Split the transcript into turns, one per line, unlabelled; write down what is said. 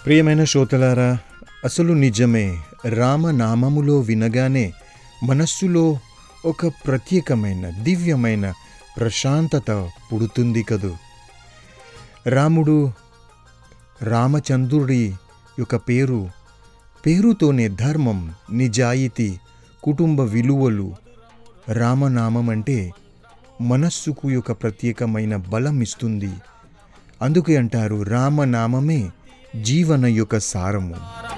ప్రియమైన శ్రోతలారా అసలు నిజమే రామనామములో వినగానే మనస్సులో ఒక ప్రత్యేకమైన దివ్యమైన ప్రశాంతత పుడుతుంది కదూ రాముడు రామచంద్రుడి యొక్క పేరు పేరుతోనే ధర్మం నిజాయితీ కుటుంబ విలువలు రామనామం అంటే మనస్సుకు యొక్క ప్రత్యేకమైన బలం ఇస్తుంది అందుకే అంటారు రామనామమే జీవన యొక్క సారము